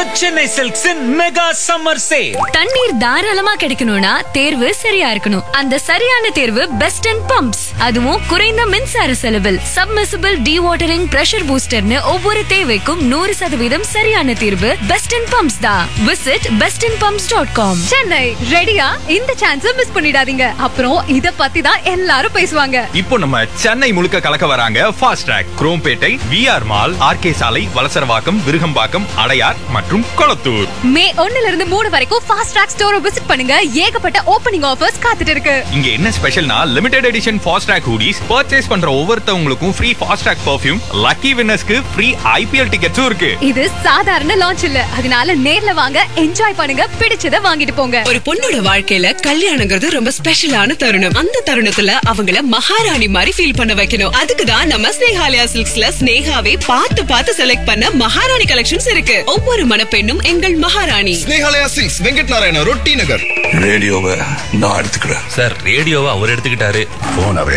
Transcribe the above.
The Chennai Silks in Mega Summer Sale. தண்ணீர் தாராளமா கிடைக்கணும்னா தேர்வு சரியா இருக்கணும் அந்த சரியான தேர்வு பெஸ்ட் அண்ட் பம்ப்ஸ் அதுவும் குறைந்த மின்சார செலவில் சப்மர்சிபிள் டி வாட்டரிங் பிரஷர் பூஸ்டர்னு ஒவ்வொரு தேவைக்கும் நூறு சதவீதம் சரியான தீர்வு பெஸ்ட் அண்ட் பம்ப்ஸ் தான் visit best and pumps dot com Chennai ரெடியா இந்த சான்ஸ மிஸ் பண்ணிடாதீங்க அப்புறம் இத பத்தி தான் எல்லாரும் பேசுவாங்க இப்போ நம்ம சென்னை முழுக்க கலக்க வராங்க fast track Chromepet V R mall R K சாலை வலசரவாக்கம் விருகம்பாக்கம் அடையார் மற்றும் கொளத்தூர் மே ஒண்ணுல இருந்து மூணு வரைக்கும் ஃபாஸ்ட் ட்ராக் ஸ்டோரை விசிட் பண்ணுங்க ஏகப்பட்ட ஓப்பனிங் ஆஃபர்ஸ் காத்துட்டு இருக்கு இங்க என்ன ஸ்பெஷல்னா limited edition fast track hoodies purchase பண்ற ஒவ்வொருத்தவங்களுக்கும் free fast track perfume lucky வின்னர்ஸ்க்கு ஃப்ரீ ஐபிஎல் டிக்கெட்ஸும் இருக்கு இது சாதாரண லான்ச் இல்ல அதனால நேர்ல வாங்க என்ஜாய் பண்ணுங்க பிடிச்சத வாங்கிட்டு போங்க ஒரு பொண்ணோட வாழ்க்கையில கல்யாணங்கிறது ரொம்ப ஸ்பெஷலான தருணம் அந்த தருணத்துல அவங்கள மகாராணி மாதிரி ஃபீல் பண்ண வைக்கணும் அதுக்கு தான் நம்ம ஸ்னேகாலயா சில்க்ஸ்ல ஸ்னேகாவே பார்த்து பார்த்து செலக்ட் பண்ண மகாராணி கலெக்ஷன்ஸ் இருக்கு ஒவ்வொரு மணப்பெண்ணும் எங்கள் மகாராணி ஸ்னேகாலயா சில்க்ஸ் வெங்கட் நாராயண ரொட்டி நகர் ரேடியோவை நான் எடுத்துக்கிறேன் சார் ரேடியோவை அவர் எடுத்துக்கிட்டாரு போன் அவர்